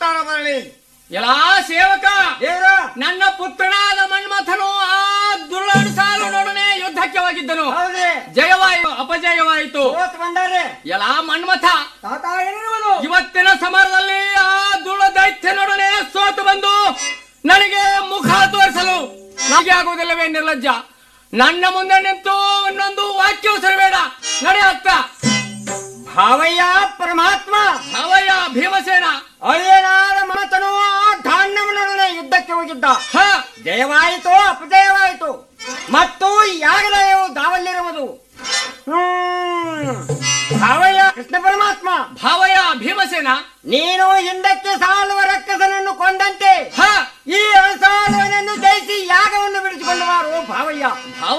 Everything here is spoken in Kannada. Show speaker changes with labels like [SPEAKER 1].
[SPEAKER 1] ಅವತಾರ ಬರಲಿ
[SPEAKER 2] ಎಲ್ಲಾ ಸೇವಕ
[SPEAKER 1] ದೇವ್ರ
[SPEAKER 2] ನನ್ನ ಪುತ್ರನಾದ ಮನ್ಮಥನು ಆ ದುರ್ಲಭ ಸಾಲನೊಡನೆ ಯುದ್ಧಕ್ಕೆ ಹೋಗಿದ್ದನು
[SPEAKER 1] ಹೌದ್ರಿ
[SPEAKER 2] ಜಯವಾಯಿತು ಅಪಜಯವಾಯಿತು
[SPEAKER 1] ಸೋತ್ ಬಂದಾರೆ
[SPEAKER 2] ಎಲ್ಲಾ ಮನ್ಮಥ
[SPEAKER 1] ತಾತ ಏನಿರುವುದು
[SPEAKER 2] ಇವತ್ತಿನ ಸಮರದಲ್ಲಿ ಆ ದುಳ ದೈತ್ಯನೊಡನೆ ಸೋತು ಬಂದು ನನಗೆ ಮುಖ ತೋರಿಸಲು ನನಗೆ ಆಗುವುದಿಲ್ಲವೇ ನಿರ್ಲಜ್ಜ ನನ್ನ ಮುಂದೆ ನಿಂತು ಇನ್ನೊಂದು ವಾಕ್ಯ ಬೇಡ ನಡೆ ಅತ್ತ
[SPEAKER 1] ಭಾವಯ್ಯ ಪರಮಾತ್ಮ
[SPEAKER 2] ಅವಯ್ಯ ಭೀಮಸೇನ
[SPEAKER 1] ಅಳಿಯನಾದ ಮಾತನು ಆ ಧಾನ್ಯಮನೊಡನೆ ಯುದ್ಧಕ್ಕೆ ಹೋಗಿದ್ದ
[SPEAKER 2] ಹ
[SPEAKER 1] ಜಯವಾಯಿತು ಅಪಜಯವಾಯಿತು ಮತ್ತು ಯಾಗಲಯವು ದಾವಲ್ಲಿರುವುದು ಹ್ಮ್. ಭಾವಯ್ಯ ಕೃಷ್ಣ ಪರಮಾತ್ಮ
[SPEAKER 2] ಭಾವಯ್ಯ ಭೀಮಸೇನ
[SPEAKER 1] ನೀನು ಹಿಂದಕ್ಕೆ ಸಾಲುವ ರಕ್ಕಸನನ್ನು ಕೊಂದಂತೆ
[SPEAKER 2] ಹ
[SPEAKER 1] ಈ ಅಸಾಲುವನನ್ನು ಜಯಿಸಿ ಯಾಗವನ್ನು ಬಿಡಿಸಿಕೊಂಡು ಬಾರು ಭಾವಯ್ಯ
[SPEAKER 2] ಭಾವ